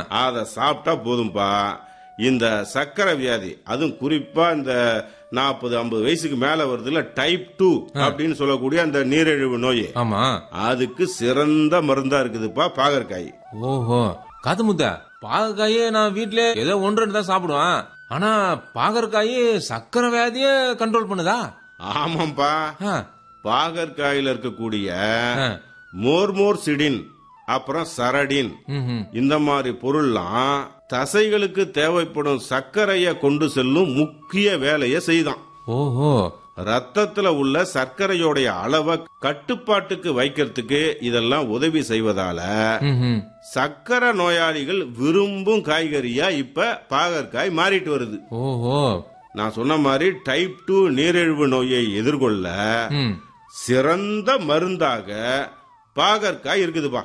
அதை சாப்பிட்டா போதும்பா இந்த சக்கரை வியாதி அதுவும் குறிப்பா இந்த நாற்பது ஐம்பது வயசுக்கு மேல வருதுல டைப் டூ அப்படின்னு சொல்லக்கூடிய அந்த நீரிழிவு நோய் ஆமா அதுக்கு சிறந்த மருந்தா இருக்குதுப்பா பாகற்காய் ஓஹோ காது முத்த பாகற்காயே நான் வீட்ல ஏதோ ஒன்று ரெண்டு தான் சாப்பிடுவேன் ஆனா பாகற்காயே சக்கரை வியாதியே கண்ட்ரோல் பண்ணுதா ஆமாப்பா ஆ, பாகற்காயில இருக்கக்கூடிய ஆ. மோர்மோர் சிடின் அப்புறம் சரடின் ம்ஹும். இந்த மாதிரி பொருள்லாம் தசைகளுக்கு தேவைப்படும் சர்க்கரையை கொண்டு செல்லும் முக்கிய வேலையை செய்தான் ஓஹோ ரத்தத்துல உள்ள சர்க்கரையோடைய அளவை கட்டுப்பாட்டுக்கு வைக்கிறதுக்கு இதெல்லாம் உதவி செய்வதால ம்ஹும். சர்க்கரை நோயாளிகள் விரும்பும் காய்கறியா இப்ப பாகற்காய் மாறிட்டு வருது ஓஹோ நான் சொன்ன மாதிரி டைப் டூ நீரிழிவு நோயை எதிர்கொள்ள ம். சிறந்த மருந்தாக பாகற்காய் இருக்குதுப்பா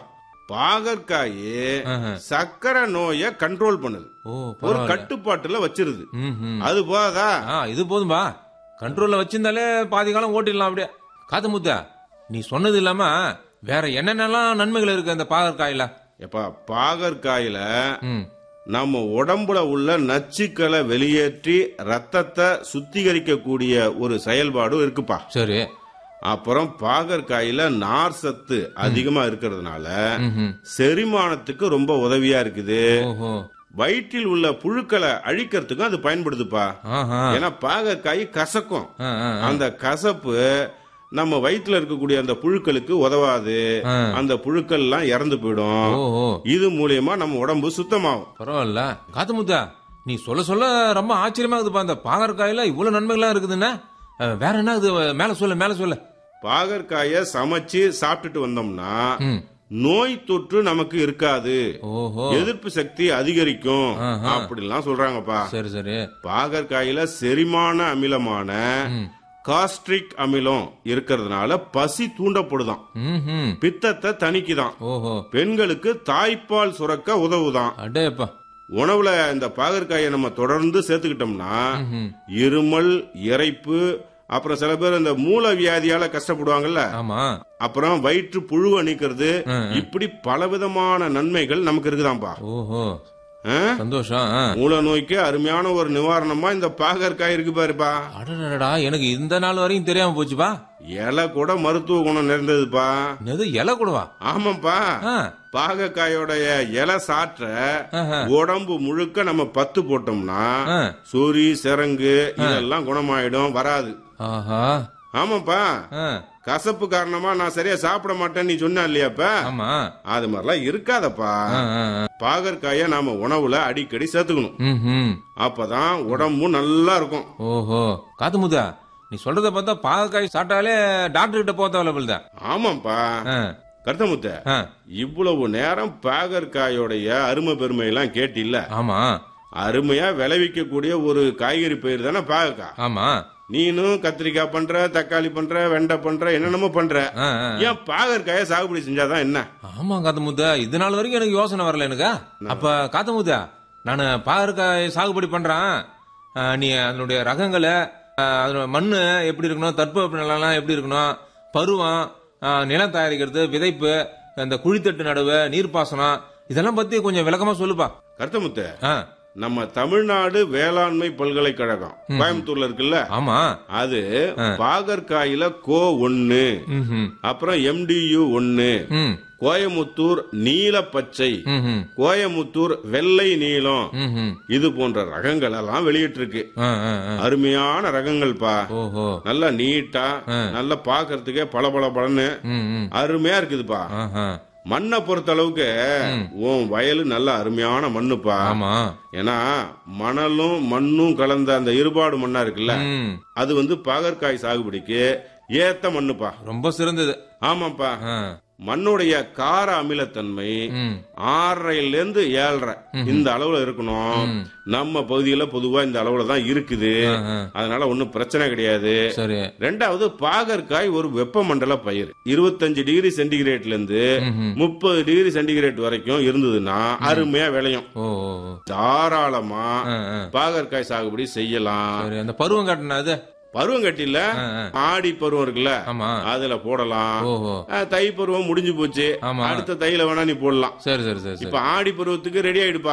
பாகற்காயே ஆஹா. சர்க்கரை நோயை கண்ட்ரோல் பண்ணுது ஓ ஒரு பரவாயில்ல கட்டுப்பாட்டுல வச்சிருது ம்ஹும். அது போதா ஆ இது போதும்பா கண்ட்ரோல்ல வச்சிருந்தாலே பாதி காலம் ஓட்டிடலாம் அப்படியே காது முத்த நீ சொன்னது இல்லாம வேற என்னென்னலாம் நன்மைகள் இருக்கு அந்த பாகற்காயில எப்பா பாகற்காயில ம் நம்ம உடம்புல உள்ள நச்சுக்களை வெளியேற்றி ரத்தத்தை சுத்திகரிக்கக்கூடிய ஒரு செயல்பாடும் இருக்குப்பா சரி அப்புறம் பாகற்காயில நார் சத்து அதிகமா இருக்கிறதுனால ம்ஹும். செரிமானத்துக்கு ரொம்ப உதவியா இருக்குது ஓஹோ வயிற்றில் உள்ள புழுக்களை அழிக்கிறதுக்கும் அது பயன்படுதுப்பா ஆஹா ஏன்னா பாகற்காய் கசக்கும் ஆ, ஆ, ஆ. அந்த கசப்பு நம்ம வயிற்றுல இருக்கக்கூடிய அந்த புழுக்களுக்கு உதவாது ஆ. அந்த புழுக்கள் எல்லாம் இறந்து போயிடும் ஓஹோ இது மூலியமா நம்ம உடம்பு சுத்தமாகும் பரவாயில்ல காத்து முத்தா நீ சொல்ல சொல்ல ரொம்ப ஆச்சரியமா இருக்குதுப்பா அந்த பாகற்காயில இவ்வளவு நன்மைகள்லாம் இருக்குதுன்னா அஹ், வேற என்ன இது மேல சொல்லு மேல சொல்லு பாகற்காய சமைச்சு சாப்பிட்டுட்டு வந்தோம்னா ம் நோய் தொற்று நமக்கு இருக்காது ஓஹோ எதிர்ப்பு சக்தி அதிகரிக்கும் ஆஹா. அப்படிலாம் சொல்றாங்கப்பா சரி சரி பாகற்காயில செரிமான அமிலமான ம். காஸ்ட்ரிக் அமிலம் இருக்கிறதுனால பசி தூண்டப்படுதாம் ம் பித்தத்தை தணிக்குதாம் ஓஹோ பெண்களுக்கு தாய்ப்பால் சுரக்க உதவுதான் அடேப்பா உணவுல இந்த பாகற்காயை நம்ம தொடர்ந்து சேர்த்துக்கிட்டோம்னா ம்ஹும். இருமல் இறைப்பு அப்புறம் சில பேர் இந்த மூல வியாதியால கஷ்டப்படுவாங்கல்ல ஆமா அப்புறம் வயிற்று புழுவை நீக்கிறது ம், இப்படி பலவிதமான நன்மைகள் நமக்கு இருக்குதாம்பா ஓஹோ ஆ? சந்தோஷம் ஆ. மூல நோய்க்கு அருமையான ஒரு நிவாரணமா இந்த பாகற்காய் இருக்கு பாருப்பா அடடடடா எனக்கு இந்த நாள் வரைக்கும் தெரியாம போச்சுப்பா இலை கூட மருத்துவ குணம் நிறைந்ததுப்பா எது இலை கூடவா ஆமாப்பா ஆ, பாகக்காயோடைய இலை சாற்ற ஆஹா. உடம்பு முழுக்க நம்ம பத்து போட்டோம்னா ஆ. சொறி சிரங்கு இதெல்லாம் குணமாயிடும் வராது ஆஹா ஆமாப்பா ஆ, கசப்பு காரணமா நான் சரியா சாப்பிட மாட்டேன்னு நீ சொன்ன இல்லையாப்ப ஆமா அது மாதிரிலாம் இருக்காதப்பா ஆ, ஆ, ஆ. பாகற்காய நாம உணவுல அடிக்கடி சேர்த்துக்கணும் ம்ஹும். அப்பதான் உடம்பும் நல்லா இருக்கும் ஓஹோ காத்து முத்தா நீ சொல்றத பார்த்தா பாகக்காய் சாப்பிட்டாலே டாக்டர் கிட்ட போக தேவையில்ல தான் ஆமாப்பா ஆ, கருத்தமுத்த ஆ, இவ்வளவு நேரம் பாகற்காயோடைய அருமை பெருமை எல்லாம் கேட்டில்ல ஆமா அருமையா விளைவிக்கக்கூடிய ஒரு காய்கறி பயிர் தானே பாகக்காய் ஆமா நீனும் கத்திரிக்காய் பண்ற தக்காளி பண்ற வெண்டை பண்ற என்னென்னமோ பண்ற ஆ, ஆ. ஏன் பாகற்காய சாகுபடி செஞ்சாதான் என்ன ஆமா காத்து முத்தா இது நாள் வரைக்கும் எனக்கு யோசனை வரல எனக்கு அப்ப காத்து முத்தா நான் பாகற்காய் சாகுபடி பண்றேன் ஆ, நீ அதனுடைய ரகங்களை ஆ, அதனோட மண்ணு எப்படி இருக்கணும் தட்பவெப்ப நிலைலாம் எப்படி இருக்கணும் பருவம் ஆ, நிலம் தயாரிக்கிறது விதைப்பு அந்த குழித்தட்டு நடவு நீர்ப்பாசனம் இதெல்லாம் பத்தி கொஞ்சம் விளக்கமா சொல்லுப்பா கருத்தமுத்த ஆ, நம்ம தமிழ்நாடு வேளாண்மை பல்கலைக்கழகம் கோயம்புத்தூர்ல இருக்குல்ல ஆமா அது பாகற்காயில கோ ஒன்னு ம்ஹும். அப்புறம் எம்டியு ஒன்னு ம் கோயமுத்தூர் நீல பச்சை ம்ஹும். கோயமுத்தூர் வெள்ளை நீலம் ம்ஹும். இது போன்ற ரகங்கள் எல்லாம் வெளியிட்டிருக்கு ஆ, ஆ, ஆ. அருமையான ரகங்கள்ப்பா ஓஹோ நல்லா நீட்டா நல்லா பாக்குறதுக்கே பல பல பலன்னு ம் ம் அருமையா இருக்குதுப்பா ஆஹா மண்ணை பொறுத்த அளவுக்கு உன் வயலு நல்ல அருமையான மண்ணுப்பா ஆமா ஏன்னா மணலும் மண்ணும் கலந்த அந்த இருபாடு மண்ணா இருக்குல்ல ம் அது வந்து பாகற்காய் சாகுபடிக்கு ஏத்த மண்ணுப்பா ரொம்ப சிறந்தது ஆமாப்பா ஆ, மண்ணுடைய கார அமிலத்தன்மை ம் ஆறரைல இருந்து ஏழரை இந்த அளவுல இருக்கணும் நம்ம பகுதியில பொதுவா இந்த அளவுல தான் இருக்குது ஆ, ஆ. அதனால ஒண்ணும் பிரச்சனை கிடையாது சரி ரெண்டாவது பாகற்காய் ஒரு வெப்பமண்டல பயிர் இருபத்தஞ்சு டிகிரி சென்டிகிரேட்ல இருந்து ம்ஹும். முப்பது டிகிரி சென்டிகிரேட் வரைக்கும் இருந்ததுன்னா அருமையா விளையும் ஓ ஓ, ஓ. தாராளமா ஆ, ஆ. பாகற்காய் சாகுபடி செய்யலாம் சரி அந்த பருவம் காட்டின அது பருவம் கட்டில ஆ, ஆ. ஆடி பருவம் இருக்குல்ல ஆமா அதுல போடலாம் ஓஹோ ஆ, தை பருவம் முடிஞ்சு போச்சு ஆமா. அடுத்த தையில வேணா நீ போடலாம் சரி சரி சரி சரி இப்ப ஆடி பருவத்துக்கு ரெடி ஆயிடுப்பா